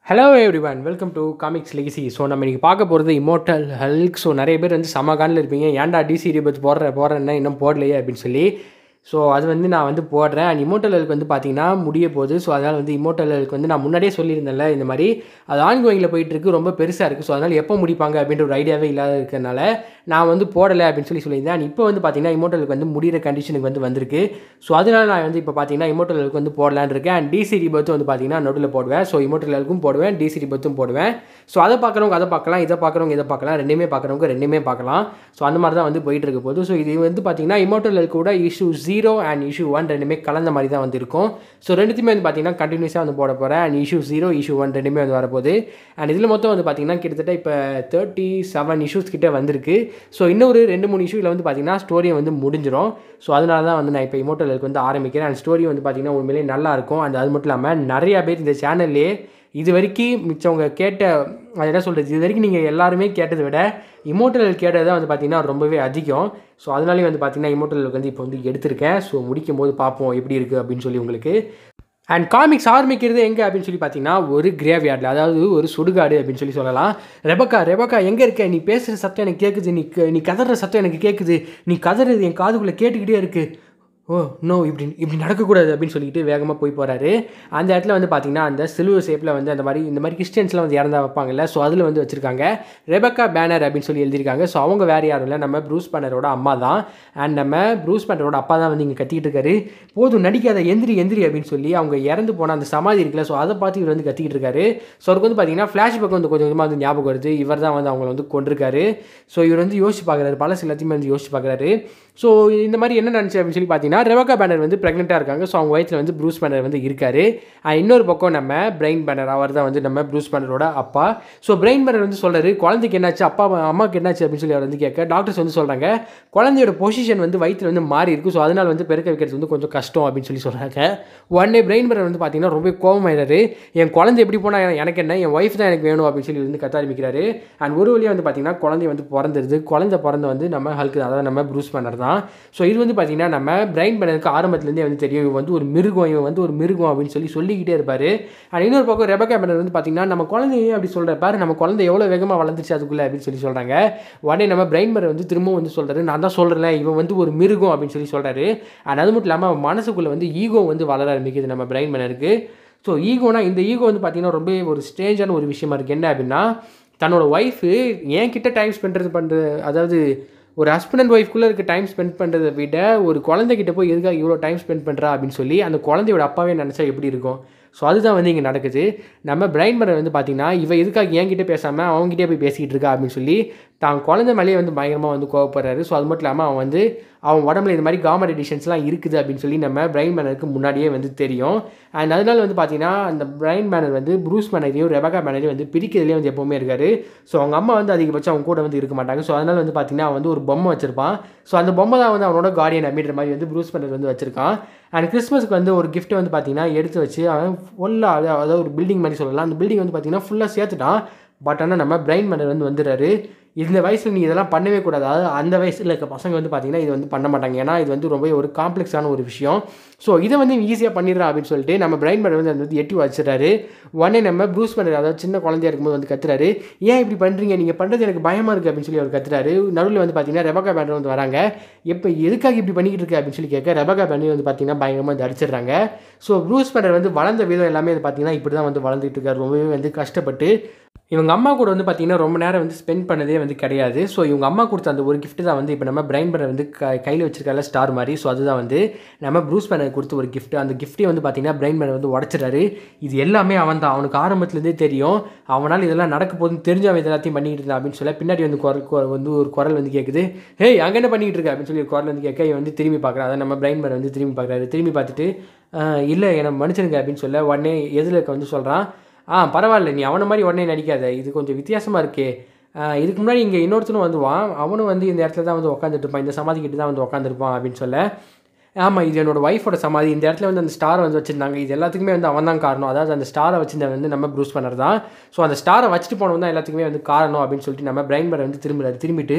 hello everyone welcome to comics legacy so நம்ம இன்றைக்கி பார்க்க போகிறது இமோட்டல் ஹல்க் ஸோ நிறைய பேர் வந்து சமகானில் இருப்பீங்க ஏன்டா டிசி ரிபத் போடுற போடுறேன்னா இன்னும் போடலையே அப்படின்னு சொல்லி ஸோ அது வந்து நான் வந்து போடுறேன் அண்ட் இமோட்டல் ஹல்க் வந்து பார்த்தீங்கன்னா முடிய போகுது ஸோ அதனால் வந்து இமோட்டல் ஹல்க் வந்து நான் முன்னாடியே சொல்லியிருந்தேன்ல இந்த மாதிரி அது ஆன்கோயிங்கில் போயிட்டு இருக்கு ரொம்ப பெருசாக இருக்குது ஸோ அதனால் எப்போ முடிப்பாங்க அப்படின்ற ஒரு ஐடியாவே இல்லாத இருக்கிறனால நான் வந்து போடலை அப்படின்னு சொல்லி சொல்லியிருந்தேன் அண்ட் இப்போ வந்து பார்த்தீங்கன்னா இமோட்டலுக்கு வந்து முடிகிற கண்டிஷனுக்கு வந்து வந்திருக்கு ஸோ அதனால் நான் வந்து இப்போ பார்த்தீங்கன்னா இமோட்டலுக்கு வந்து போடலான்னு இருக்கேன் அண்ட் டிசி ரிபத்து வந்து பார்த்தீங்கன்னா நடுவில் போடுவேன் ஸோ இமோட்டலுக்கும் போடுவேன் டிசி ரிபத்தும் போடுவேன் ஸோ அதை பார்க்குறவங்க அதை பார்க்கலாம் இதை பார்க்குறவங்க இதை பார்க்கலாம் ரெண்டுமே பார்க்குறவங்க ரெண்டுமே பார்க்கலாம் ஸோ அந்த மாதிரி தான் வந்து போயிட்டு இருக்க போகுது ஸோ இது வந்து பார்த்தீங்கன்னா இமோட்டல் கூட issue zero and issue one ரெண்டுமே கலந்த மாதிரி தான் வந்து இருக்கும் ஸோ ரெண்டுத்தையுமே வந்து பார்த்தீங்கன்னா கண்டினியூஸாக வந்து போட போகிறேன் and issue zero issue one ரெண்டுமே வந்து வரப்போகுது அண்ட் இதில் மொத்தம் வந்து பார்த்தீங்கன்னா கிட்டத்தட்ட இப்போ தேர்ட்டி செவன் இஷ்யூஸ் கிட்டே வந்திருக்கு ஸோ இன்னொரு ரெண்டு மூணு இஷ்யூவில் வந்து பார்த்தீங்கன்னா ஸ்டோரியை வந்து முடிஞ்சிடும் ஸோ அதனால தான் வந்து நான் இப்போ இமோட்டலுக்கு வந்து ஆரம்பிக்கிறேன் அண்ட் ஸ்டோரி வந்து பார்த்தீங்கன்னா உண்மையிலேயே நல்லா இருக்கும் அண்ட் அது மட்டும் இல்லாமல் நிறையா பேர் இந்த சேனல்லே இது வரைக்கும் மிச்சவங்க கேட்ட அது என்ன சொல்கிறது இது வரைக்கும் நீங்கள் எல்லாருமே கேட்டதை விட இமோட்டல் கேட்டது தான் வந்து பார்த்தீங்கன்னா ரொம்பவே அதிகம் ஸோ அதனாலேயே வந்து பார்த்தீங்கன்னா இமோட்டலுக்கு வந்து இப்போ வந்து எடுத்திருக்கேன் ஸோ முடிக்கும் போது பார்ப்போம் எப்படி இருக்குது அப்படின்னு சொல்லி உங்களுக்கு அண்ட் காமிக்ஸ் ஆரம்பிக்கிறது எங்கே அப்படின்னு சொல்லி பார்த்தீங்கன்னா ஒரு கிரேவ் யார்டில் அதாவது ஒரு சுடுகாடு அப்படின்னு சொல்லி சொல்லலாம் ரெபக்கா ரெபக்கா எங்கே இருக்க நீ பேசுகிற சத்தம் எனக்கு கேட்குது நீ க- நீ கதற சத்தம் எனக்கு கேட்குது நீ கதறது என் காதுக்குள்ளே கேட்டுக்கிட்டே இருக்குது ஓ நோ இப்படி இப்படி நடக்கக்கூடாது அப்படின்னு சொல்லிட்டு வேகமாக போய் போகிறாரு அந்த இடத்துல வந்து பார்த்தீங்கன்னா அந்த சிலுவர் ஷேப்பில் வந்து அந்த மாதிரி இந்த மாதிரி கிறிஸ்டியன்ஸ்லாம் வந்து இறந்தா வைப்பாங்கல்ல ஸோ அதில் வந்து வச்சுருக்காங்க ரெபக்கா பேனர் அப்படின்னு சொல்லி எழுதியிருக்காங்க ஸோ அவங்க வேறு யாரும் இல்லை நம்ம ப்ரூஸ் பேனரோட அம்மா தான் அண்ட் நம்ம ப்ரூஸ் பேனரோட அப்பா தான் வந்து இங்கே கத்திக்கிட்டு இருக்காரு போதும் நடிக்காத எந்திரி எந்திரி அப்படின்னு சொல்லி அவங்க இறந்து போன அந்த சமாதி இருக்குல்ல ஸோ அதை பார்த்து இவர் வந்து கத்திக்கிட்டு இருக்காரு ஸோ அவருக்கு வந்து பார்த்தீங்கன்னா ஃப்ளாஷ்பேக் வந்து கொஞ்சம் கொஞ்சமாக வந்து ஞாபகம் வருது இவர் தான் வந்து அவங்கள வந்து கொண்டிருக்காரு ஸோ இவர் வந்து யோசிச்சு பார்க்குறாரு பழசு எல்லாத்தையுமே வந்து யோசிச்சு பார்க்குறாரு ஸோ இந்த மாதிரி என்ன நினச்சி அப்படின்னு சொல்லி பார்த்தீங்கன்னா ரெவக்கா பேனர் வந்து ப்ரெக்னெண்ட்டாக இருக்காங்க ஸோ அவங்க வயசில் வந்து ப்ரூஸ் பேனர் வந்து இருக்காரு அண்ட் இன்னொரு பக்கம் நம்ம பிரெயின் பேனர் அவர் தான் வந்து நம்ம ப்ரூஸ் பேனரோட அப்பா ஸோ பிரெயின் பேனர் வந்து சொல்கிறாரு குழந்தைக்கு என்னாச்சு அப்பா அம்மாவுக்கு என்னாச்சு அப்படின்னு சொல்லி அவர் வந்து கேட்க டாக்டர்ஸ் வந்து சொல்கிறாங்க குழந்தையோட பொசிஷன் வந்து வயிற்றில் வந்து மாறி இருக்கு ஸோ அதனால் வந்து பெருக்க வைக்கிறது வந்து கொஞ்சம் கஷ்டம் அப்படின்னு சொல்லி சொல்கிறாங்க உடனே பிரெயின் பேனர் வந்து பார்த்தீங்கன்னா ரொம்ப கோவமாயிறாரு என் குழந்தை எப்படி போனால் எனக்கு என்ன என் ஒய்ஃப் தான் எனக்கு வேணும் அப்படின்னு சொல்லி வந்து கத்த ஆரம்பிக்கிறாரு அண்ட் ஒரு வழியாக வந்து பார்த்தீங்கன்னா குழந்தை வந்து பிறந்துருது குழந்தை பிறந்த வந்து நம்ம ஹல்க்கு அதாவது நம்ம ப்ரூஸ் பேனர் தான் ஸோ இது வந்து பார்த்தீங்கன்னா நம்ம பிரைன் பேனருக்கு ஆரம்பத்துலேருந்தே வந்து தெரியும் இவன் வந்து ஒரு மிருகம் இவன் வந்து ஒரு மிருகம் அப்படின்னு சொல்லி சொல்லிக்கிட்டே இருப்பார் அண்ட் இன்னொரு பக்கம் ரெபக்கா பேனர் வந்து பார்த்தீங்கன்னா நம்ம குழந்தைய அப்படி சொல்கிற பாரு நம்ம குழந்தை எவ்வளோ வேகமாக வளர்ந்துச்சு அதுக்குள்ளே அப்படின்னு சொல்லி சொல்கிறாங்க உடனே நம்ம பிரைன் பேனர் வந்து திரும்பவும் வந்து சொல்கிறாரு நான் தான் சொல்கிறேன் இவன் வந்து ஒரு மிருகம் அப்படின்னு சொல்லி சொல்கிறாரு அண்ட் அது மட்டும் இல்லாமல் அவன் மனசுக்குள்ளே வந்து ஈகோ வந்து வளர ஆரம்பிக்குது நம்ம பிரைன் பேனருக்கு ஸோ ஈகோனா இந்த ஈகோ வந்து பார்த்தீங்கன்னா ரொம்ப ஒரு ஸ்ட்ரேஞ்சான ஒரு விஷயமா இருக்குது என்ன அப்படின்னா தன்னோட ஒய்ஃபு என் கிட்ட டைம் ஸ்பெண்ட் பண்ணுறது அதாவது ஒரு ஹஸ்பண்ட் அண்ட் ஒய்ஃப்குள்ளே இருக்க டைம் ஸ்பெண்ட் பண்ணுறதை விட ஒரு குழந்தைகிட்ட போய் எதுக்காக இவ்வளோ டைம் ஸ்பெண்ட் பண்ணுறா அப்படின்னு சொல்லி அந்த குழந்தையோட அப்பாவே நினச்சா எப்படி இருக்கும் ஸோ அதுதான் வந்து இங்கே நடக்குது நம்ம பிரைன் மரம் வந்து பார்த்தீங்கன்னா இவ எதுக்காக என்கிட்ட பேசாமல் அவங்ககிட்டே போய் பேசிக்கிட்டு இருக்கா அப்படின்னு சொல்லி தான் குழந்தை மேலேயே வந்து பயங்கரமாக வந்து கோவப்படுறாரு ஸோ அது மட்டும் இல்லாமல் அவன் வந்து அவன் உடம்புல இந்த மாதிரி காமெடி எடிஷன்ஸ்லாம் இருக்குது அப்படின்னு சொல்லி நம்ம பிரைன் மேனருக்கு முன்னாடியே வந்து தெரியும் அண்ட் அதனால வந்து பார்த்தீங்கன்னா அந்த பிரைன் மேனர் வந்து ப்ரூஸ் மேனரையும் ரெபகா மேனரையும் வந்து பிரிக்கிறதுலேயே வந்து எப்போவுமே இருக்காரு ஸோ அவங்க அம்மா வந்து அதிகபட்சம் அவங்க கூட வந்து இருக்க மாட்டாங்க ஸோ அதனால வந்து பார்த்தீங்கன்னா அவன் வந்து ஒரு பொம்மை வச்சிருப்பான் ஸோ அந்த பொம்மை தான் வந்து அவனோட கார்டியன் அப்படின்ற மாதிரி வந்து ப்ரூஸ் மேனர் வந்து வச்சிருக்கான் அண்ட் கிறிஸ்மஸ்க்கு வந்து ஒரு gift வந்து பார்த்தீங்கன்னா எடுத்து வச்சு அவன் ஃபுல்லாக அதாவது ஒரு பில்டிங் மாதிரி சொல்லலாம் அந்த பில்டிங் வந்து பார்த்தீங்கன்னா ஃபுல்லாக சேர்த்துட்டான் பட் ஆனால் நம்ம பிரைன் மேனர் வந்து வந்துடுறாரு இந்த வயசில் நீ இதெல்லாம் பண்ணவே கூடாது அதாவது அந்த வயசில் இருக்க பசங்க வந்து பார்த்தீங்கன்னா இது வந்து பண்ண மாட்டாங்க ஏன்னா இது வந்து ரொம்ப ஒரு காம்ப்ளெக்ஸான ஒரு விஷயம் ஸோ இதை வந்து ஈஸியாக பண்ணிடுறான் அப்படின்னு சொல்லிட்டு நம்ம பிரைன் மேனர் வந்து அதை வந்து எட்டி வச்சிடறாரு உடனே நம்ம ப்ரூஸ் மேனர் அதாவது சின்ன குழந்தையா இருக்கும்போது வந்து கத்துறாரு ஏன் இப்படி பண்ணுறீங்க நீங்கள் பண்ணுறது எனக்கு பயமாக இருக்குது அப்படின்னு சொல்லி அவர் கத்துறாரு நடுவில் வந்து பார்த்தீங்கன்னா ரெபகா பேனர் வந்து வராங்க எப்போ எதுக்காக இப்படி பண்ணிக்கிட்டு இருக்க அப்படின்னு சொல்லி கேட்க ரெபகா பேனர் வந்து பார்த்தீங்கன்னா பயங்கரமாக வந்து அடிச்சிடுறாங்க ஸோ ப்ரூஸ் பேனர் வந்து வளர்ந்த விதம் எல்லாமே வந்து பார்த்தீங்கன்னா இப்படி தான் வந்து வளர்ந்துட்டு இருக்காரு ரொம்பவே வந்து கஷ்டப்பட்டு இவங்க அம்மா கூட வந்து பார்த்தீங்கன்னா ரொம்ப நேரம் வந்து ஸ்பெண்ட் பண்ணதே வந்து கிடையாது ஸோ இவங்க அம்மா கொடுத்த அந்த ஒரு gift தான் வந்து இப்போ நம்ம பிரைன் பண்ண வந்து க கையில் வச்சிருக்கால ஸ்டார் மாதிரி ஸோ அதுதான் வந்து நம்ம ப்ரூஸ் பேனர் கொடுத்த ஒரு gift அந்த கிஃப்ட்டே வந்து பார்த்தீங்கன்னா பிரைன் பேனர் வந்து உடச்சிடாரு இது எல்லாமே அவன் தான் அவனுக்கு ஆரம்பத்துலேருந்தே தெரியும் அவனால் இதெல்லாம் நடக்க போகுதுன்னு தெரிஞ்சு அவன் இது எல்லாத்தையும் பண்ணிக்கிட்டு இருந்தான் அப்படின்னு சொல்ல பின்னாடி வந்து குரல் குர- வந்து ஒரு குரல் வந்து கேட்குது ஹேய் அங்கே என்ன பண்ணிக்கிட்டு இருக்க அப்படின்னு சொல்லி ஒரு குரல் வந்து கேட்க இவன் வந்து திரும்பி பார்க்குறான் அதை நம்ம பிரைன் பேனர் வந்து திரும்பி பார்க்குறாரு திரும்பி பார்த்துட்டு "ஆஹ், இல்லை என்னை மன்னிச்சிருங்க அப்படின்னு சொல்ல உடனே எதில் இருக்க வந்து சொல்கிறான் ஆ பரவாயில்ல நீ அவனை மாதிரி உடனே நடிக்காத இது கொஞ்சம் வித்தியாசமாக இருக்கே ஆஹ் இதுக்கு முன்னாடி இங்கே இன்னொருத்தனும் வந்துவான் அவனும் வந்து இந்த இடத்துல தான் வந்து உட்காந்துட்டு இருப்பான் இந்த சமாதி கிட்ட தான் வந்து உட்காந்துருப்பான் அப்படின்னு சொல்ல ஆமாம் இது என்னோட ஒய்ஃபோட சமாதி இந்த இடத்துல வந்து அந்த ஸ்டாரை வந்து வச்சிருந்தாங்க இது எல்லாத்துக்குமே வந்து அவன் தான் காரணம் அதாவது அந்த ஸ்டாரை வச்சிருந்தவன் வந்து நம்ம ப்ரூஸ் பண்ணர் தான் ஸோ அந்த ஸ்டாரை வச்சுட்டு போனவன் தான் எல்லாத்துக்குமே வந்து காரணம் அப்படின்னு சொல்லிட்டு நம்ம பிரைன் பேர் வந்து திரும்புறாரு திரும்பிட்டு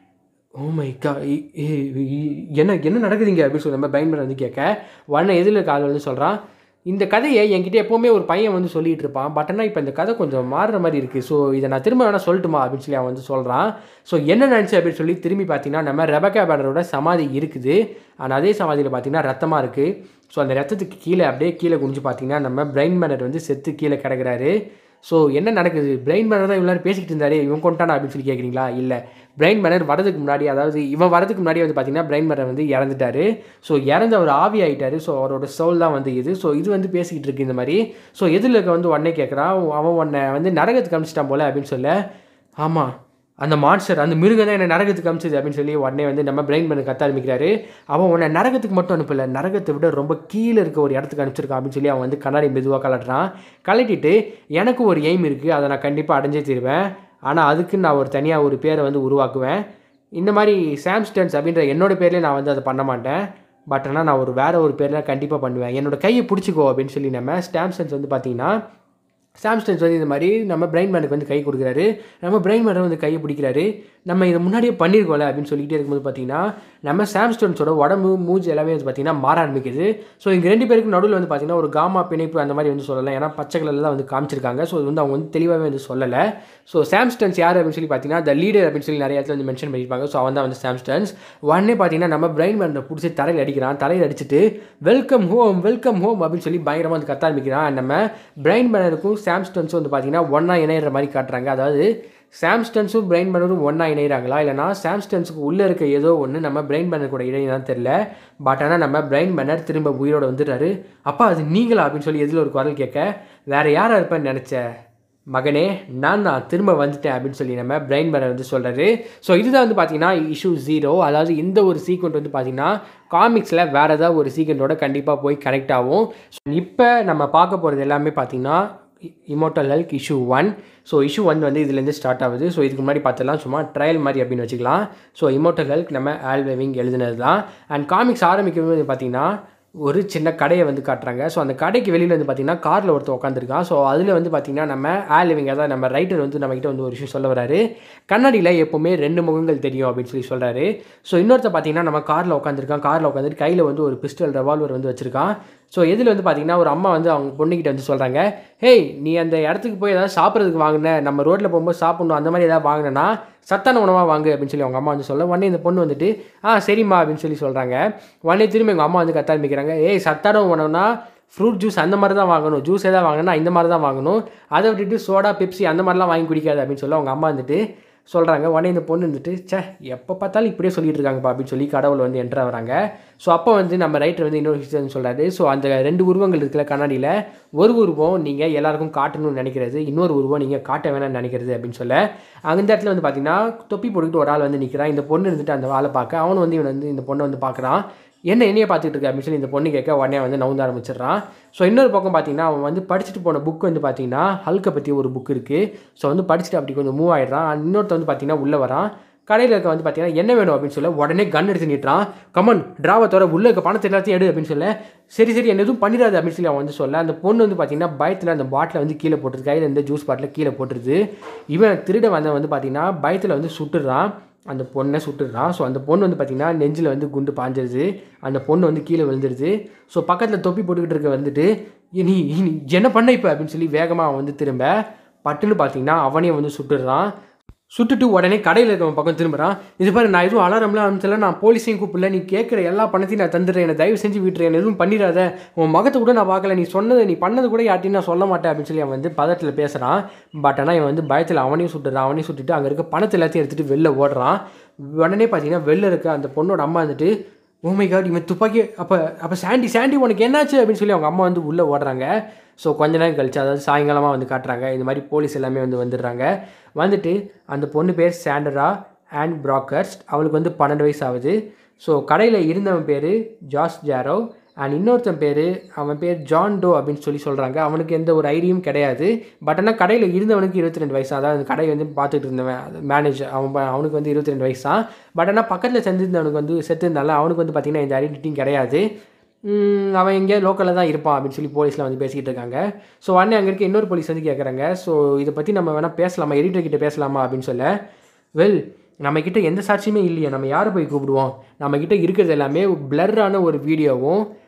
ஓ மை கா என்ன என்ன நடக்குதுங்க அப்படின்னு சொல்லி நம்ம பிரைன் பேர் வந்து கேட்க உடனே எதில் இருக்க ஆள் வந்து சொல்கிறான் இந்த கதையை என்கிட்ட எப்போவுமே ஒரு பையன் வந்து சொல்லிட்டு இருப்பான் பட் ஆனால் இப்போ இந்த கதை கொஞ்சம் மாறுற மாதிரி இருக்குது ஸோ இதை நான் திரும்ப வேணால் சொல்லட்டுமா அப்படின்னு சொல்லி அவன் வந்து சொல்கிறான் ஸோ என்ன நினச்சி அப்படின்னு சொல்லி திரும்பி பார்த்தீங்கன்னா நம்ம ரெபக்கா பேனரோட சமாதி இருக்குது ஆனால் அதே சமாதியில் பார்த்தீங்கன்னா ரத்தமாக இருக்குது ஸோ அந்த ரத்தத்துக்கு கீழே அப்படியே கீழே குனிஞ்சு பார்த்தீங்கன்னா நம்ம பிரைன் பேனர் வந்து செத்து கீழே கிடக்குறாரு ஸோ என்ன நடக்குது பிரெயின் பேனர் தான் இவ்வளோ பேசிக்கிட்டு இருந்தாரு இவன் கொண்டானா அப்படின்னு சொல்லி கேட்குறீங்களா இல்லை பிரெயின் பேனர் வரதுக்கு முன்னாடி அதாவது இவன் வரதுக்கு முன்னாடி வந்து பார்த்தீங்கன்னா பிரெயின் பேனர் வந்து இறந்துட்டாரு ஸோ இறந்து அவர் ஆவி ஆகிட்டாரு ஸோ அவரோட சோல் தான் வந்து இது ஸோ இது வந்து பேசிக்கிட்டு இருக்கு இந்த மாதிரி ஸோ எதில் இருக்க வந்து உடனே கேட்குறான் அவன் உன்னை வந்து நரகத்துக்கு அமிச்சிட்டான் போல அப்படின்னு சொல்ல ஆமாம் அந்த மான்ஸ்டர் அந்த மிருகம் தான் என்ன நரகத்துக்கு அமிச்சது அப்படின்னு சொல்லி உடனே வந்து நம்ம பிரெயின் பண்ண கத்த ஆரம்பிக்கிறாரு அவன் உன்னை நரகத்துக்கு மட்டும் அனுப்பல நரகத்தை விட ரொம்ப கீழே இருக்க ஒரு இடத்துக்கு அனுப்பிச்சிருக்கான் அப்படின்னு சொல்லி அவன் வந்து கண்ணாடி மெதுவாக கலட்டுறான் கலட்டிட்டு எனக்கு ஒரு எய்ம் இருக்குது அதை நான் கண்டிப்பாக அடைஞ்சே தருவேன் ஆனால் அதுக்கு நான் ஒரு தனியாக ஒரு பேரை வந்து உருவாக்குவேன் இந்த மாதிரி சாம்ஸ்டன்ஸ் அப்படின்ற என்னோட பேர்லேயே நான் வந்து அதை பண்ண மாட்டேன் பட் ஆனால் நான் ஒரு வேறு ஒரு பேரில் கண்டிப்பாக பண்ணுவேன் என்னோட கையை பிடிச்சிக்கோ அப்படின்னு சொல்லி நம்ம ஸ்டாம்ஸ்டன்ஸ் வந்து பார்த்தீங்கன்னா சாம்ஸ்டன்ஸ் வந்து இந்த மாதிரி நம்ம பிரெயின் மேனுக்கு வந்து கை கொடுக்குறாரு நம்ம பிரெயின் மேனை வந்து கையை பிடிக்கிறாரு நம்ம இதை முன்னாடியே பண்ணியிருக்கோம்ல அப்படின்னு சொல்லிகிட்டே இருக்கும்போது பார்த்தீங்கன்னா நம்ம சாம்ஸ்டன்ஸோட உடம்பு மூஞ்சி எல்லாமே வந்து பார்த்தீங்கன்னா மாற ஆரம்பிக்குது ஸோ இங்கே ரெண்டு பேருக்கு நடுவில் வந்து பார்த்தீங்கன்னா ஒரு காமா பிணைப்பு அந்த மாதிரி வந்து சொல்லலாம் ஏன்னா பச்சை கலரில் தான் வந்து காமிச்சிருக்காங்க ஸோ இது வந்து அவங்க வந்து தெளிவாகவே வந்து சொல்லலை ஸோ சாம்ஸ்டன்ஸ் யார் அப்படின்னு சொல்லி பார்த்தீங்கன்னா த லீடர் அப்படின்னு சொல்லி நிறைய இடத்துல வந்து மென்ஷன் பண்ணியிருப்பாங்க ஸோ அவன் தான் வந்து சாம்ஸ்டன்ஸ் உடனே பார்த்தீங்கன்னா நம்ம பிரெயின் மேனை பிடிச்சி தரையில் அடிக்கிறான் தரையில் அடிச்சுட்டு வெல்கம் ஹோம் வெல்கம் ஹோம் அப்படின்னு சொல்லி பயங்கரமாக வந்து கத்த ஆரம்பிக்கிறான் நம்ம பிரெயின் மேனருக்கும் சாம்ஸ்டன்ஸும் வந்து பார்த்தீங்கன்னா ஒன்றா இணையிற மாதிரி காட்டுறாங்க அதாவது சாம்ஸ்டன்ஸும் பிரெயின் பேனரும் ஒன்றா இணைகிறாங்களா இல்லைனா சாம்ஸ்டன்ஸுக்கு உள்ளே இருக்க ஏதோ ஒன்று நம்ம பிரெயின் பேனர் கூட இணையதான் தெரில பட் ஆனால் நம்ம பிரெயின் பேனர் திரும்ப உயிரோட வந்துடுறாரு அப்பா அது நீங்களா அப்படின்னு சொல்லி எதில் ஒரு குரல் கேட்க வேறு யாராக இருப்பேன்னு நினச்ச மகனே நான் நான் திரும்ப வந்துட்டேன் அப்படின்னு சொல்லி நம்ம பிரெயின் பேனர் வந்து சொல்கிறாரு ஸோ இதுதான் வந்து பார்த்தீங்கன்னா இஷ்யூ ஜீரோ அதாவது இந்த ஒரு சீக்வெண்ட் வந்து பார்த்தீங்கன்னா காமிக்ஸில் வேறு ஏதாவது ஒரு சீக்வெண்ட்டோட கண்டிப்பாக போய் கனெக்ட் ஆகும் இப்போ நம்ம பார்க்க போகிறது எல்லாமே பார்த்தீங்கன்னா immortal Hulk issue one so issue one வந்து இதுலேருந்து ஸ்டார்ட் ஆகுது ஸோ இதுக்கு முன்னாடி பார்த்தலாம் சும்மா ட்ரையல் மாதிரி அப்படின்னு வச்சுக்கலாம் ஸோ இமோட்டல் ஹெல்க் நம்ம ஆல்வேவிங் எழுதுனது தான் அண்ட் காமிக்ஸ் ஆரம்பிக்கும் பார்த்தீங்கன்னா ஒரு சின்ன கடையை வந்து காட்டுறாங்க ஸோ அந்த கடைக்கு வெளியில் வந்து பார்த்தீங்கன்னா காரில் ஒருத்தர் உட்காந்துருக்கான் ஸோ அதில் வந்து பார்த்தீங்கன்னா நம்ம ஆலிவிங் அதாவது நம்ம ரைட்டர் வந்து நம்மக்கிட்ட வந்து ஒரு விஷயம் சொல்ல வராரு கண்ணாடியில் எப்போவுமே ரெண்டு முகங்கள் தெரியும் அப்படின்னு சொல்லி சொல்கிறாரு ஸோ இன்னொருத்த பார்த்தீங்கன்னா நம்ம காரில் உட்காந்துருக்கான் காரில் உட்காந்துட்டு கையில் வந்து ஒரு பிஸ்டல் ரெவால்வர் வந்து வச்சுருக்கான் ஸோ எதில் வந்து பார்த்தீங்கன்னா ஒரு அம்மா வந்து அவங்க பொண்ணுக்கிட்ட வந்து சொல்கிறாங்க ஹேய் நீ அந்த இடத்துக்கு போய் ஏதாவது சாப்பிட்றதுக்கு வாங்கின நம்ம ரோட்டில் போகும்போது சாப்பிட்ணும் அந்த மாதிரி ஏதாவது வாங்கினேன்னா சத்தான உணவாக வாங்கு அப்படின்னு சொல்லி அவங்க அம்மா வந்து சொல்ல உடனே இந்த பொண்ணு வந்துட்டு ஆ சரிம்மா அப்படின்னு சொல்லி சொல்கிறாங்க உடனே திரும்பி எங்கள் அம்மா வந்து கத்த ஆரம்பிக்கிறாங்க ஏய் சத்தான உணவுனா ஃப்ரூட் ஜூஸ் அந்த மாதிரி தான் வாங்கணும் ஜூஸ் எதாவது வாங்கினா இந்த மாதிரி தான் வாங்கணும் அதை விட்டுட்டு சோடா பெப்சி அந்த மாதிரிலாம் வாங்கி குடிக்காது அப்படின்னு சொல்லி அவங்க அம்மா வந்துட்டு சொல்கிறாங்க உடனே இந்த பொண்ணு வந்துட்டு சே எப்போ பார்த்தாலும் இப்படியே சொல்லிட்டு இருக்காங்கப்பா அப்படின்னு சொல்லி கடவுள் வந்து என்ட்ரு ஆகிறாங்க ஸோ அப்போ வந்து நம்ம ரைட்டர் வந்து இன்னொரு விஷயம் சொல்கிறாரு ஸோ அந்த ரெண்டு உருவங்கள் இருக்கிற கண்ணாடியில் ஒரு உருவம் நீங்கள் எல்லாருக்கும் காட்டணும்னு நினைக்கிறது இன்னொரு உருவம் நீங்கள் காட்ட வேணாம்னு நினைக்கிறது அப்படின்னு சொல்ல அந்த இடத்துல வந்து பார்த்தீங்கன்னா தொப்பி போட்டுக்கிட்டு ஒரு ஆள் வந்து நிற்கிறான் இந்த பொண்ணு இருந்துட்டு அந்த ஆளை பார்க்க அவன் வந்து இவன் வந்து இந்த பொண்ணை வந்து பார்க்குறான் என்ன என்னையே பார்த்துட்டு இருக்க அப்படின்னு சொல்லி இந்த பொண்ணு கேட்க உடனே வந்து நவுந்த ஆரம்பிச்சிடுறான் ஸோ இன்னொரு பக்கம் பார்த்தீங்கன்னா அவன் வந்து படிச்சுட்டு போன புக் வந்து பார்த்தீங்கன்னா ஹல்கை பற்றி ஒரு புக் இருக்குது ஸோ வந்து படிச்சுட்டு அப்படி கொஞ்சம் மூவ் ஆகிடுறான் இன்னொருத்த வந்து பார்த்தீங்கன்னா உள்ளே வரான் கடையில் இருக்க வந்து பார்த்தீங்கன்னா என்ன வேணும் அப்படின்னு சொல்ல உடனே கன் எடுத்து நிட்டுறான் கமன் டிராவை தவிர உள்ள இருக்க பணத்தை எல்லாத்தையும் எடு அப்படின்னு சொல்ல சரி சரி என்ன எதுவும் பண்ணிடாது அப்படின்னு சொல்லி அவன் வந்து சொல்ல அந்த பொண்ணு வந்து பார்த்தீங்கன்னா பயத்தில் அந்த பாட்டில் வந்து கீழே போட்டுருது கையில் இந்த ஜூஸ் பாட்டில் கீழே போட்டுருது இவன் திருட வந்தவன் வந்து பார்த்தீங்கன்னா பயத்தில் வந்து சுட்டுறான் அந்த பொண்ணை சுட்டுடுறான் ஸோ அந்த பொண்ணு வந்து பார்த்திங்கன்னா நெஞ்சில் வந்து குண்டு பாஞ்சிருது அந்த பொண்ணு வந்து கீழே விழுந்துருது ஸோ பக்கத்தில் தொப்பி போட்டுக்கிட்டு இருக்க வந்துட்டு நீ நீ என்ன பண்ண இப்போ அப்படின்னு சொல்லி வேகமாக அவன் வந்து திரும்ப பட்டுன்னு பார்த்தீங்கன்னா அவனே வந்து சுட்டுடுறான் சுட்டுட்டு உடனே கடையில் இருக்கவன் பக்கம் திரும்புறான் இது பாரு நான் எதுவும் அலாரம்லாம் அனுப்பிச்சல நான் போலீஸையும் கூப்பிடல நீ கேட்குற எல்லா பணத்தையும் நான் தந்துடுறேன் என்னை தயவு செஞ்சு விட்டுறேன் என்ன எதுவும் பண்ணிடாத உன் மகத்தை கூட நான் பார்க்கல நீ சொன்னது நீ பண்ணது கூட யார்ட்டையும் நான் சொல்ல மாட்டேன் அப்படின்னு சொல்லி அவன் வந்து பதத்தில் பேசுகிறான் பட் ஆனால் இவன் வந்து பயத்தில் அவனையும் சுட்டுறான் அவனையும் சுட்டுட்டு அங்கே இருக்க பணத்தை எல்லாத்தையும் எடுத்துகிட்டு வெளில ஓடுறான் உடனே பார்த்தீங்கன்னா வெளில இருக்க அந்த பொண்ணோட அம்மா வந்துட்டு ஓமை காட் இவன் துப்பாக்கி அப்போ அப்போ சாண்டி சாண்டி உனக்கு என்னாச்சு அப்படின்னு சொல்லி அவங்க அம்மா வந்து உள்ளே ஓடுறாங்க ஸோ கொஞ்ச நேரம் கழிச்சு அதாவது சாயங்காலமாக வந்து காட்டுறாங்க இந்த மாதிரி போலீஸ் எல்லாமே வந்து வந்துடுறாங்க வந்துட்டு அந்த பொண்ணு பேர் சாண்டரா அண்ட் ப்ராக்கர்ஸ் அவளுக்கு வந்து பன்னெண்டு வயசு ஆகுது ஸோ கடையில் இருந்தவன் பேர் ஜாஸ் ஜாரோ அண்ட் இன்னொருத்தன் பேர் அவன் பேர் ஜான் டோ அப்படின்னு சொல்லி சொல்கிறாங்க அவனுக்கு எந்த ஒரு ஐடியும் கிடையாது பட் ஆனால் கடையில் இருந்தவனுக்கு இருபத்தி ரெண்டு வயசு அதாவது அந்த கடையை வந்து பார்த்துட்டு இருந்தவன் மேனேஜர் அவன் ப- அவனுக்கு வந்து இருபத்தி ரெண்டு வயசு தான் பட் ஆனால் பக்கத்தில் செஞ்சிருந்தவனுக்கு வந்து செத்துருந்தால அவனுக்கு வந்து பார்த்திங்கன்னா இந்த ஐடென்டிட்டியும் கிடையாது ம், அவன் எங்கேயோ லோக்கலில் தான் இருப்பான் அப்படின்னு சொல்லி போலீஸில் வந்து பேசிக்கிட்டு இருக்காங்க ஸோ அண்ணே அங்கே இருக்க இன்னொரு போலீஸ் வந்து கேட்குறாங்க ஸோ இதை பற்றி நம்ம வேணால் பேசலாமா எடிட்டர் கிட்ட பேசலாமா அப்படின்னு சொல்ல வெல் நம்மக்கிட்ட எந்த சாட்சியுமே இல்லையே நம்ம யாரை போய் கூப்பிடுவோம் நம்மக்கிட்ட இருக்கிறது எல்லாமே பிளர்ரான ஒரு வீடியோவும்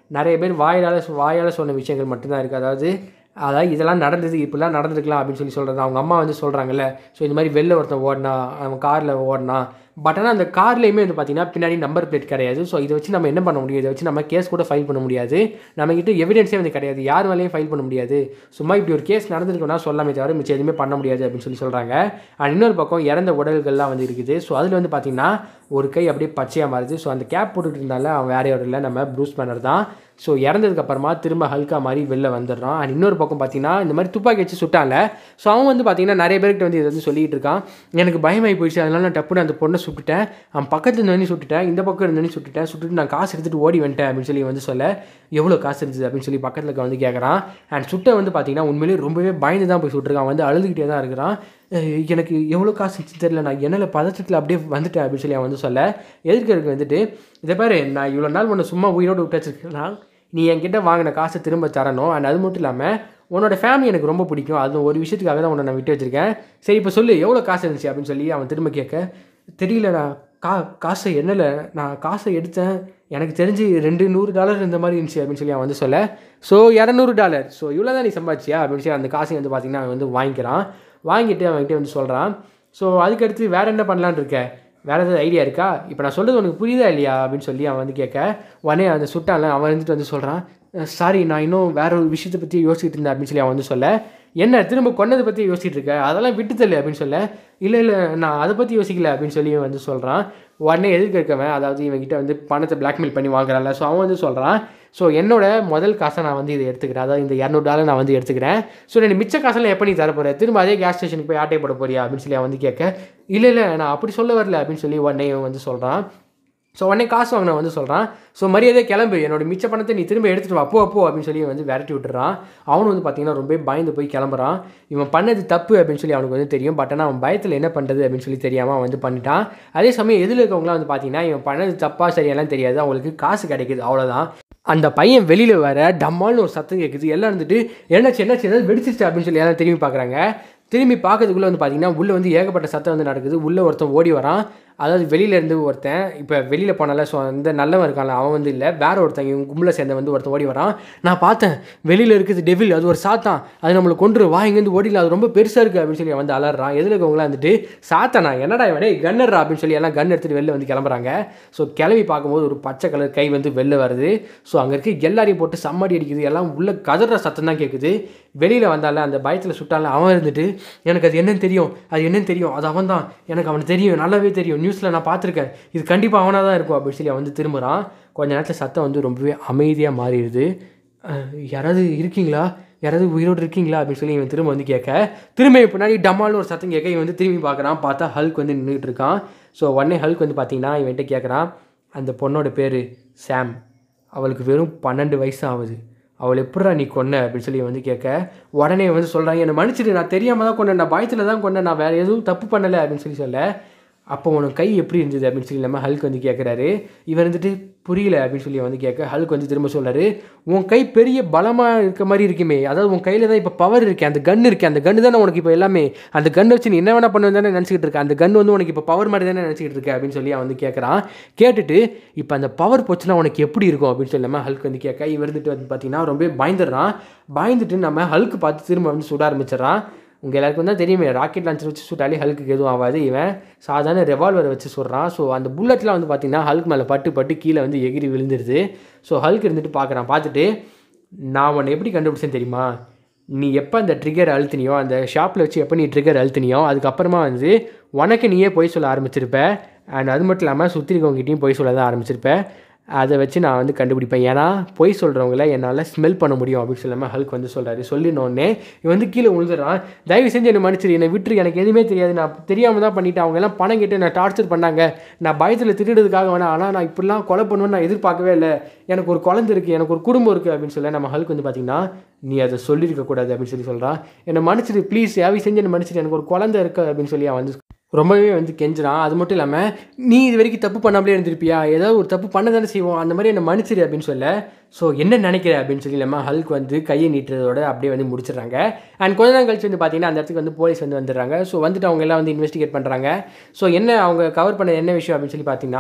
நிறைய பேர் வாயால் வாயால் சொன்ன விஷயங்கள் மட்டும்தான் இருக்குது அதாவது அதாவது இதெல்லாம் நடந்தது இப்படிலாம் நடந்திருக்கலாம் அப்படின்னு சொல்லி சொல்கிறது அவங்க அம்மா வந்து சொல்கிறாங்கல்ல ஸோ இந்த மாதிரி வெளில ஒருத்தன் ஓடினா அவன் காரில் ஓடினா பட் ஆனால் அந்த கார்லேயுமே வந்து பார்த்தீங்கன்னா பின்னாடி நம்பர் பிளேட் கிடையாது ஸோ இதை வச்சு நம்ம என்ன பண்ண முடியும் இதை வச்சு நம்ம கேஸ் கூட ஃபைல் பண்ண முடியாது நம்மக்கிட்ட எவிடன்ஸே வந்து கிடையாது யார் மேலேயும் ஃபைல் பண்ண முடியாது சும்மா இப்படி ஒரு கேஸ் நடந்திருக்குன்னா சொல்லாமே தவிர மிச்சம் எதுவுமே பண்ண முடியாது அப்படின்னு சொல்லி சொல்கிறாங்க அண்ட் இன்னொரு பக்கம் இறந்த உடல்கள்லாம் வந்து இருக்குது ஸோ அதில் வந்து பார்த்தீங்கன்னா ஒரு கை அப்படியே பச்சையாக மாறுது ஸோ அந்த கேப் போட்டுட்டு இருந்தால அவன் வேற யாரும் இல்லை நம்ம ப்ரூஸ் பண்ணர் தான் ஸோ இறந்ததுக்கு அப்புறமா திரும்ப ஹல்கா மாதிரி வெளில வந்துடுறான் அண்ட் இன்னொரு பக்கம் பார்த்தீங்கன்னா இந்த மாதிரி துப்பாக்கி வச்சு சுட்டான்ல ஸோ அவன் வந்து பார்த்தீங்கன்னா நிறைய பேர்கிட்ட வந்து இதை வந்து சொல்லிட்டு இருக்கான் எனக்கு பயமாகி போயிடுச்சு அதனால நான் டப்புன்னு அந்த பொண்ணை சுட்டுட்டேன் அவன் பக்கத்துல இருந்து சுட்டுட்டேன் இந்த பக்கம் இருந்து சுட்டுட்டேன் சுட்டுட்டு நான் காசு எடுத்துகிட்டு ஓடி வந்துட்டேன் அப்படின்னு சொல்லி வந்து சொல்ல எவ்வளோ காசு இருந்துச்சு அப்படின்னு சொல்லி பக்கத்தில் இருக்க வந்து கேட்குறான் அண்ட் சுட்ட வந்து பார்த்தீங்கன்னா உண்மையிலேயே ரொம்பவே பயந்து தான் போய் சுட்டுருக்கான் வந்து அழுதுகிட்டே தான் இருக்கிறான் அஹ் எனக்கு எவ்வளோ காசு இருந்துச்சு தெரியல நான் என்னால் பதட்டத்தில் அப்படியே வந்துட்டேன் அப்படின்னு சொல்லி அவன் வந்து சொல்ல எதிர்க்கிறதுக்கு வந்துட்டு இதை பாரு நான் இவ்வளோ நாள் உன்னை சும்மா உயிரோடு விட்டு வச்சிருக்கேன் நீ என்கிட்ட வாங்கின காசை திரும்ப தரணும் அண்ட் அது மட்டும் இல்லாமல் உன்னோட ஃபேமிலி எனக்கு ரொம்ப பிடிக்கும் அது ஒரு விஷயத்துக்காக தான் உன்னை நான் விட்டு வச்சிருக்கேன் சரி இப்போ சொல்லு எவ்வளோ காசு இருந்துச்சு அப்படின்னு சொல்லி அவன் திரும்ப கேட்க தெரியல நான் கா காசை என்னல நான் காசை எடுத்தேன் எனக்கு தெரிஞ்சு ரெண்டு நூறு டாலர் இந்த மாதிரி இருந்துச்சு அப்படின்னு சொல்லி அவன் வந்து சொல்ல ஸோ இரநூறு டாலர் ஸோ இவ்வளோ தான் நீ சம்பாதிச்சியா அப்படின்னு சொல்லி அந்த காசை வந்து பார்த்தீங்கன்னா அவன் வந்து வாங்கிக்கிறான் வாங்கிட்டு அவன்கிட்ட வந்து சொல்கிறான் ஸோ அதுக்கடுத்து வேறு என்ன பண்ணலான்னு இருக்க வேறு ஏதாவது ஐடியா இருக்கா இப்போ நான் சொல்கிறது உனக்கு புரியுதா இல்லையா அப்படின்னு சொல்லி அவன் வந்து கேட்க உடனே அந்த சுட்டான்ல அவன் வந்துட்டு வந்து சொல்கிறான் சாரி நான் இன்னும் வேற ஒரு விஷயத்தை பற்றி யோசிச்சுட்டு இருந்தேன் அப்படின்னு சொல்லி அவன் வந்து சொல்ல என்ன திரும்ப கொன்னதை பற்றி யோசிச்சுட்டு இருக்க அதெல்லாம் விட்டு தள்ளு அப்படின்னு சொல்ல இல்லை இல்லை நான் அதை பற்றி யோசிக்கல அப்படின்னு சொல்லி இவன் வந்து சொல்கிறான் உடனே எதுக்கு இருக்கவன் அதாவது இவன்கிட்ட வந்து பணத்தை பிளாக்மெயில் பண்ணி வாங்குறான்ல ஸோ அவன் வந்து சொல்கிறான் ஸோ என்னோட முதல் காசை நான் வந்து இதை எடுத்துக்கிறேன் அதாவது இந்த இரநூறு டாலர் நான் வந்து எடுத்துக்கிறேன் ஸோ எனக்கு மிச்ச காசெல்லாம் எப்போ நீ தர போகிற திரும்ப அதே கேஸ் ஸ்டேஷனுக்கு போய் ஆட்டை போட போறியா அப்படின்னு சொல்லி அவன் வந்து கேட்க இல்லை இல்லை நான் அப்படி சொல்ல வரல அப்படின்னு சொல்லி உடனே இவன் வந்து சொல்கிறான் ஸோ உடனே காசு வாங்கின வந்து சொல்கிறான் ஸோ மரியாதை கிளம்பு என்னோட மிச்ச பணத்தை நீ திரும்ப எடுத்துகிட்டு வா அப்போ அப்போ அப்படின்னு சொல்லி வந்து விரட்டி விட்டுறான் அவனும் வந்து பார்த்தீங்கன்னா ரொம்ப பயந்து போய் கிளம்புறான் இவன் பண்ணது தப்பு அப்படின்னு சொல்லி அவனுக்கு வந்து தெரியும் பட் ஆனால் அவன் பயத்தில் என்ன பண்ணுறது அப்படின்னு சொல்லி தெரியாமல் அவன் வந்து பண்ணிட்டான் அதே சமயம் எதில் இருக்கவங்களாம் வந்து பார்த்தீங்கன்னா இவன் பண்ணது தப்பாக சரியெல்லாம் தெரியாது அவங்களுக்கு காசு கிடைக்குது அவ்வளோதான் அந்த பையன் வெளியில் வர டம்மால்னு ஒரு சத்தம் கேட்குது எல்லாம் இருந்துட்டு என்னாச்சு என்னாச்சு ஏதாவது வெடிச்சிருச்சு அப்படின்னு சொல்லி எல்லாம் திரும்பி பார்க்குறாங்க திரும்பி பார்க்கறதுக்குள்ளே வந்து பார்த்தீங்கன்னா உள்ளே வந்து ஏகப்பட்ட சத்தம் வந்து நடக்குது உள்ளே ஒருத்தன் ஓடி வரான் அதாவது வெளியில இருந்து ஒருத்தன் இப்போ வெளியில் போனால ஸோ அந்த நல்லவன் இருக்கான்ல அவன் வந்து இல்லை வேற ஒருத்தன் இவங்க கும்பலை சேர்ந்த வந்து ஒருத்தன் ஓடி வரான் நான் பார்த்தேன் வெளியில் இருக்குது டெவில் அது ஒரு சாத்தான் அது நம்மளை கொண்டு வா இங்கேருந்து ஓடில அது ரொம்ப பெருசாக இருக்குது அப்படின்னு சொல்லி அவன் வந்து அலறான் எதில் இருக்கவங்களாம் வந்துட்டு சாத்தானா என்னடா இவனே கன்னர்ரா அப்படின்னு சொல்லி எல்லாம் கன் எடுத்துகிட்டு வெளில வந்து கிளம்புறாங்க ஸோ கிளம்பி பார்க்கும்போது ஒரு பச்சை கலர் கை வந்து வெளில வருது ஸோ அங்கே இருக்க எல்லாரையும் போட்டு சம்மடி அடிக்குது எல்லாம் உள்ள கதற சத்தம் தான் கேட்குது வெளியில் வந்தால அந்த பயத்தில் சுட்டால அவன் இருந்துட்டு எனக்கு அது என்னன்னு தெரியும் அது என்னன்னு தெரியும் அது அவன் தான் எனக்கு அவனுக்கு தெரியும் நல்லாவே தெரியும் நியூஸில் நான் பார்த்துருக்கேன் இது கண்டிப்பாக அவனாக தான் இருக்கும் அப்படின்னு சொல்லி அவன் வந்து திரும்புகிறான் கொஞ்ச நேரத்தில் சத்தம் வந்து ரொம்பவே அமைதியாக மாறிடுது அஹ், யாராவது இருக்கீங்களா யாராவது உயிரோடு இருக்கீங்களா அப்படின்னு சொல்லி இவன் திரும்ப வந்து கேட்க திரும்ப இவன் பின்னாடி டம்மால்னு ஒரு சத்தம் கேட்க இவன் வந்து திரும்பி பார்க்குறான் பார்த்தா ஹல்க் வந்து நின்றுட்டு இருக்கான் ஸோ உடனே ஹல்க் வந்து பார்த்தீங்கன்னா இவன்கிட்ட கேட்குறான் அந்த பொண்ணோட பேர் சாம் அவளுக்கு வெறும் பன்னெண்டு வயசு ஆகுது அவள் எப்படிடா நீ கொன்ன அப்படின்னு சொல்லி வந்து கேட்க உடனே வந்து சொல்கிறாங்க என்னை மன்னிச்சிடு நான் தெரியாமல் தான் கொண்டேன் நான் பயத்தில் தான் கொண்டேன் நான் வேறு எதுவும் தப்பு பண்ணலை அப்படின்னு சொல்லி சொல்ல அப்போ உனக்கு கை எப்படி இருந்தது அப்படின்னு சொல்லி நம்ம ஹல்க் வந்து கேட்குறாரு இவன் வந்துட்டு புரியல அப்படின்னு சொல்லி வந்து கேட்க ஹல்க் வந்து திரும்ப சொல்றாரு உன் கை பெரிய பலமாக இருக்க மாதிரி இருக்குமே அதாவது உன் கையில் தான் இப்போ பவர் இருக்கே அந்த கன் இருக்கே அந்த கன்று தானே உனக்கு இப்போ எல்லாமே அந்த கன் வச்சு நீ என்ன வேணா பண்ண தானே நினச்சிக்கிட்டு இருக்க அந்த கன் வந்து உனக்கு இப்போ பவர் மாதிரி தானே நினச்சிக்கிட்டு இருக்க அப்படின்னு சொல்லி அவன் வந்து கேட்குறான் கேட்டுட்டு இப்போ அந்த பவர் போச்சுன்னா உனக்கு எப்படி இருக்கும் அப்படின்னு சொல்லி நம்ம ஹல்க் வந்து கேட்க இவன் இருந்துட்டு வந்து பார்த்தீங்கன்னா ரொம்ப பயந்துடுறான் பயந்துட்டு நம்ம ஹல்க் பார்த்து திரும்ப வந்து சுட ஆரம்பிச்சிடறான் உங்கள் எல்லாருக்கும் தான் தெரியுமே ராக்கெட் லான்ச்சர் வச்சு சுட்டாலே ஹல்க்கு எதுவும் ஆகாது இவன் சாதாரண ரெவால்வரை வச்சு சுடுறான் ஸோ அந்த புல்லட்லாம் வந்து பார்த்தீங்கன்னா ஹல்க் மேலே பட்டு பட்டு கீழே வந்து எகிரி விழுந்துருது ஸோ ஹல்க் இருந்துட்டு பார்க்குறான் பார்த்துட்டு நான் உன்னை எப்படி கண்டுபிடிச்சேன் தெரியுமா நீ எப்போ அந்த ட்ரிகர் அழுத்தினியோ அந்த ஷாப்பில் வச்சு எப்போ நீ ட்ரிகர் அழுத்தினியோ அதுக்கப்புறமா வந்து உனக்கு நீயே பொய் சொல்ல ஆரம்பிச்சிருப்ப அண்ட் அது மட்டும் இல்லாமல் சுற்றி இருக்கவங்ககிட்டயும் பொய் சொல்ல தான் ஆரம்பிச்சிருப்ப அதை வச்சு நான் வந்து கண்டுபிடிப்பேன் ஏன்னா பொய் சொல்கிறவங்கள என்னால் ஸ்மெல் பண்ண முடியும் அப்படின்னு சொல்லாமல் ஹல்க் வந்து சொல்கிறாரு சொல்லினோடனே இவன் வந்து கீழே விழுந்துடுறான் தயவு செஞ்சு என்னை மன்னிச்சிரு என்னை விட்டுரு எனக்கு எதுவுமே தெரியாது நான் தெரியாமல் தான் பண்ணிட்டேன் அவங்க எல்லாம் பணம் கேட்டு நான் டார்ச்சர் பண்ணாங்க நான் பயத்தில் திருடுறதுக்காக வேணாம் ஆனால் நான் இப்படிலாம் கொலை பண்ணுவேன்னு நான் எதிர்பார்க்கவே இல்லை எனக்கு ஒரு குழந்தை இருக்குது எனக்கு ஒரு குடும்பம் இருக்குது அப்படின்னு சொல்ல நம்ம ஹல்க் வந்து பார்த்தீங்கன்னா நீ அதை சொல்லியிருக்க கூடாது அப்படின்னு சொல்லி சொல்கிறான் என்னை மன்னிச்சிரு ப்ளீஸ் தயவு செஞ்சு என்னை மன்னிச்சிரு எனக்கு ஒரு குழந்தை இருக்கு அப்படின்னு சொல்லி அவன் வந்து ரொம்பவே வந்து கெஞ்சுறான் அது மட்டும் இல்லாமல் நீ இது வரைக்கும் தப்பு பண்ணாமலே இருந்திருப்பியா ஏதாவது ஒரு தப்பு பண்ண தானே செய்வோம் அந்த மாதிரி என்னை மன்னிச்சிரு அப்படின்னு சொல்ல ஸோ என்ன நினைக்கிற அப்படின்னு சொல்லி நம்ம ஹல்க் வந்து கையை நீட்டுறதோட அப்படியே வந்து முடிச்சிடுறாங்க அண்ட் கொஞ்ச நாள் கழிச்சு வந்து பார்த்தீங்கன்னா அந்த இடத்துக்கு வந்து போலீஸ் வந்து வந்துடுறாங்க ஸோ வந்துட்டு அவங்க எல்லாம் வந்து இன்வெஸ்டிகேட் பண்ணுறாங்க ஸோ என்ன அவங்க கவர் பண்ண என்ன விஷயம் அப்படின்னு சொல்லி பார்த்தீங்கன்னா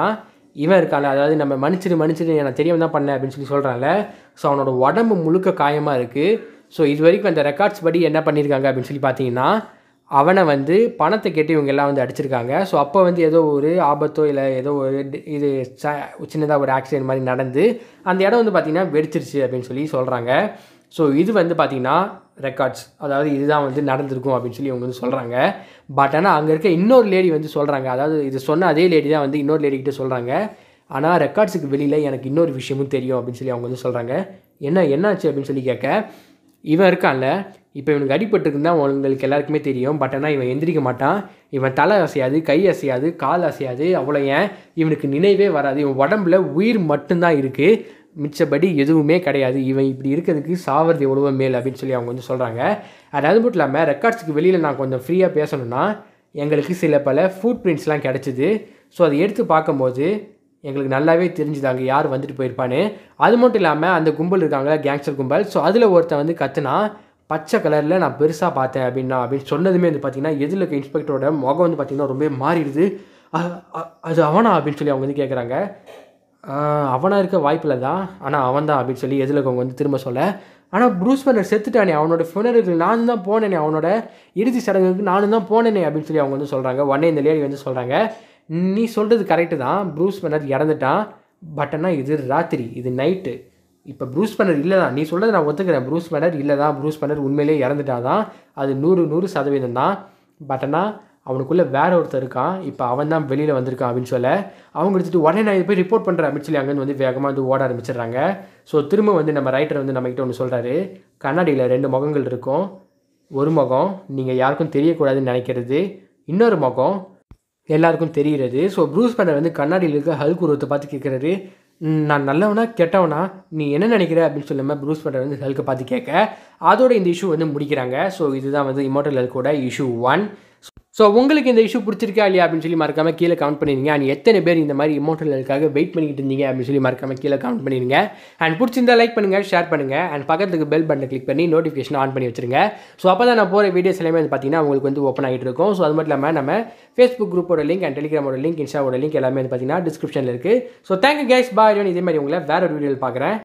இவன் இருக்கான்ல அதாவது நம்ம மன்னிச்சிடு மன்னிச்சிடு நான் தெரியாம தான் பண்ணேன் அப்படின்னு சொல்லி சொல்கிறான்ல ஸோ அவனோட உடம்பு முழுக்க காயமாக இருக்குது ஸோ இது வரைக்கும் அந்த ரெக்கார்ட்ஸ் படி என்ன பண்ணியிருக்காங்க அப்படின்னு சொல்லி பார்த்தீங்கன்னா அவனை வந்து பணத்தை கேட்டு இவங்க எல்லாம் வந்து அடிச்சிருக்காங்க ஸோ அப்போ வந்து ஏதோ ஒரு ஆபத்தோ இல்லை ஏதோ ஒரு டி- இது சின்னதாக ஒரு ஆக்சிடென்ட் மாதிரி நடந்து அந்த இடம் வந்து பார்த்திங்கன்னா வெடிச்சிருச்சு அப்படின்னு சொல்லி சொல்கிறாங்க ஸோ இது வந்து பார்த்திங்கன்னா ரெக்கார்ட்ஸ் அதாவது இதுதான் வந்து நடந்திருக்கும் அப்படின்னு சொல்லி இவங்க வந்து சொல்கிறாங்க பட் ஆனால் அங்கே இருக்க இன்னொரு லேடி வந்து சொல்கிறாங்க அதாவது இது சொன்ன அதே லேடி தான் வந்து இன்னொரு லேடி கிட்ட சொல்கிறாங்க ஆனால் ரெக்கார்ட்ஸுக்கு வெளியில் எனக்கு இன்னொரு விஷயமும் தெரியும் அப்படின்னு சொல்லி அவங்க வந்து சொல்கிறாங்க என்ன என்னாச்சு அப்படின்னு சொல்லி கேட்க இவன் இருக்கான்ல இப்போ இவனுக்கு அடிபட்டுருக்குன்னு தான் உங்களுக்கு எல்லாருக்குமே தெரியும் பட் ஆனால் இவன் எந்திரிக்க மாட்டான் இவன் தலை அசையாது கை அசையாது கால் அசையாது அவ்வளோ ஏன் இவனுக்கு நினைவே வராது இவன் உடம்புல உயிர் மட்டும்தான் இருக்குது மிச்சபடி எதுவுமே கிடையாது இவன் இப்படி இருக்கிறதுக்கு சாவறது எவ்வளவோ மேல் அப்படின்னு சொல்லி அவங்க வந்து சொல்கிறாங்க அது மட்டும் இல்லாமல் ரெக்கார்ட்ஸுக்கு வெளியில் நான் கொஞ்சம் ஃப்ரீயாக பேசணும்னா எங்களுக்கு சில பல ஃபுட் பிரிண்ட்ஸ்லாம் கிடச்சிது ஸோ அதை எடுத்து பார்க்கும்போது எங்களுக்கு நல்லாவே தெரிஞ்சுது அங்கே யார் வந்துட்டு போயிருப்பான்னு அது மட்டும் இல்லாமல் அந்த கும்பல் இருக்காங்களா கேங்ஸ்டர் கும்பல் ஸோ அதில் ஒருத்தன் வந்து கத்துனா பச்சை கலரில் நான் பெருசாக பார்த்தேன் அப்படின்னா அப்படின்னு சொன்னதுமே வந்து பார்த்தீங்கன்னா எதில் இருக்க இன்ஸ்பெக்டரோட முகம் வந்து பார்த்தீங்கன்னா ரொம்ப மாறிடுது அ- அ- அது அவனா அப்படின்னு சொல்லி அவங்க வந்து கேட்குறாங்க அவனாக இருக்க வாய்ப்பில் தான் ஆனால் அவன் தான் அப்படின்னு சொல்லி எதில் இருக்கவங்க வந்து திரும்ப சொல்ல ஆனால் ப்ரூஸ் பண்ணர் செத்துட்டானே அவனோட ஃபினருக்கு நானும் தான் போனேனே அவனோட இறுதி சடங்குக்கு நானும் தான் போனேனே அப்படின்னு சொல்லி அவங்க வந்து சொல்கிறாங்க உடனே இந்த லேடி வந்து சொல்கிறாங்க நீ சொல்கிறது கரெக்டு தான் ப்ரூஸ் பண்ணர் இறந்துட்டான் பட் ஆனால் இது ராத்திரி இது நைட்டு இப்போ ப்ரூஸ் பண்ணர் இல்லை தான் நீ சொல்கிறது நான் ஒத்துக்கிறேன் ப்ரூஸ் பண்ணர் இல்லை தான் ப்ரூஸ் பண்ணர் உண்மையிலேயே இறந்துட்டாதான் அது நூறு நூறு சதவீதம் தான் பட் ஆனால் அவனுக்குள்ளே வேற ஒருத்தர் இருக்கான் இப்போ அவன் தான் வெளியில் வந்திருக்கான் அப்படின்னு சொல்ல அவங்க எடுத்துட்டு உடனே நான் இதை போய் ரிப்போர்ட் பண்ணுறேன் அப்படின்னு சொல்லி அங்கேருந்து வந்து வேகமாக வந்து ஓட ஆரம்பிச்சிடுறாங்க ஸோ திரும்ப வந்து நம்ம ரைட்டர் வந்து நம்மகிட்ட ஒன்று சொல்கிறாரு கண்ணாடியில் ரெண்டு முகங்கள் இருக்கும் ஒரு முகம் நீங்கள் யாருக்கும் தெரியக்கூடாதுன்னு நினைக்கிறது இன்னொரு முகம் எல்லாருக்கும் தெரிகிறது ஸோ ப்ரூஸ் பண்ணர் வந்து கண்ணாடியில் இருக்க ஹல்க் உருவத்தை பார்த்து கேட்குறாரு "ம், நான் நல்லவனா கெட்டவனா நீ என்ன நினைக்கிற அப்படின்னு சொல்லாமல் ப்ரூஸ் பண்ணர் வந்து ஹல்க்கை பார்த்து கேட்க அதோட இந்த இஷ்யூ வந்து முடிக்கிறாங்க ஸோ இதுதான் வந்து இமோட்டல் ஹல்கோட இஷ்யூ ஒன் ஸோ உங்களுக்கு இந்த இஷ்யூ பிடிச்சிருக்கா இல்லையா அப்படின்னு சொல்லி மறக்காம கீழே கமெண்ட் பண்ணிருங்க அண்ட் எத்தனை பேர் இந்த மாதிரி இமோட்டலுக்காக வெயிட் பண்ணிக்கிட்டு இருந்தீங்க அப்படின்னு சொல்லி மறக்காம கீழே கமெண்ட் பண்ணிருங்க அண்ட் பிடிச்சிருந்தா லைக் பண்ணுங்க ஷேர் பண்ணுங்க அண்ட் பக்கத்துக்கு பெல் பட்டனை கிளிக் பண்ணி நோட்டிஃபிகேஷன் ஆன் பண்ணி வச்சிருங்க ஸோ அப்போ தான் நான் போகிற வீடியோஸ் எல்லாமே வந்து பார்த்தீங்கன்னா உங்களுக்கு வந்து ஓப்பன் ஆகிட்டு இருக்கும் ஸோ அது மட்டும் இல்லாமல் நம்ம ஃபேஸ்புக் குரூப்போட லிங்க் அண்ட் டெலிகிராமோட லிங்க் இன்ஸ்டாவோட லிங்க் எல்லாமே வந்து பார்த்தீங்கன்னா டிஸ்கிரிப்ஷனில் இருக்குது ஸோ தேங்க்யூ கேஸ் பாய் இதே மாதிரி உங்களை வேற ஒரு வீடியோவில் பார்க்குறேன்